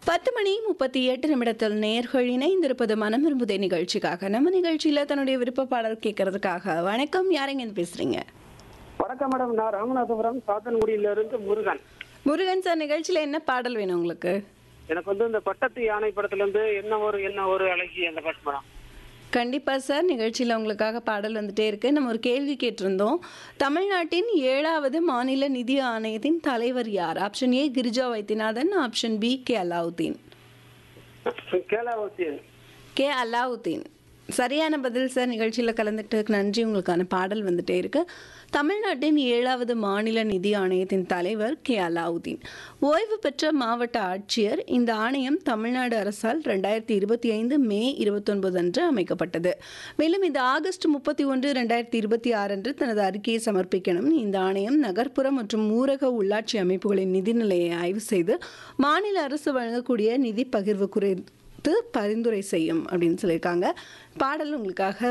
பத்து மணி முப்பத்தி எட்டு நிமிடத்தில் நேர்கள் இணைந்திருப்பது மனம் விரும்புதே நிகழ்ச்சிக்காக நம்ம நிகழ்ச்சியில தன்னுடைய விருப்ப பாடல் கேட்கறதுக்காக வணக்கம் யாரைங்க பேசுறீங்க வணக்கம் மேடம் நான் ராமநாதபுரம் சாத்தன்குடியில இருந்து முருகன் முருகன் சார் நிகழ்ச்சியில என்ன பாடல் வேணும் உங்களுக்கு எனக்கு வந்து இந்த பட்டத்து யானை படத்துல இருந்து என்ன ஒரு என்ன ஒரு அழகி அந்த பாட்டு மேடம் கண்டிப்பா சார் நிகழ்ச்சியில உங்களுக்காக பாடல் வந்துட்டே இருக்கு நம்ம ஒரு கேள்வி கேட்டிருந்தோம் தமிழ்நாட்டின் ஏழாவது மாநில நிதி ஆணையத்தின் தலைவர் யார் option A Girija Vaidyanathan option B K Alauddin கேலாவதி கே அலாவுதீன் சரியான பதில் சார் நிகழ்ச்சியில் கலந்துக்கிட்டதுக்கு நன்றி உங்களுக்கான பாடல் வந்துட்டே இருக்கு தமிழ்நாட்டின் ஏழாவது மாநில நிதி ஆணையத்தின் தலைவர் கே அலாவுதீன் ஓய்வு பெற்ற மாவட்ட ஆட்சியர் இந்த ஆணையம் தமிழ்நாடு அரசால் ரெண்டாயிரத்தி இருபத்தி ஐந்து மே இருபத்தொன்பது அன்று அமைக்கப்பட்டது மேலும் இந்த ஆகஸ்ட் முப்பத்தி ஒன்று ரெண்டாயிரத்தி இருபத்தி ஆறு அன்று தனது அறிக்கையை சமர்ப்பிக்கணும் இந்த ஆணையம் நகர்ப்புற மற்றும் ஊரக உள்ளாட்சி அமைப்புகளின் நிதிநிலையை ஆய்வு செய்து மாநில அரசு வழங்கக்கூடிய நிதி பகிர்வு குறித்து பரிந்துரை செய்யும் அப்படின்னு சொல்லியிருக்காங்க பாடல் உங்களுக்காக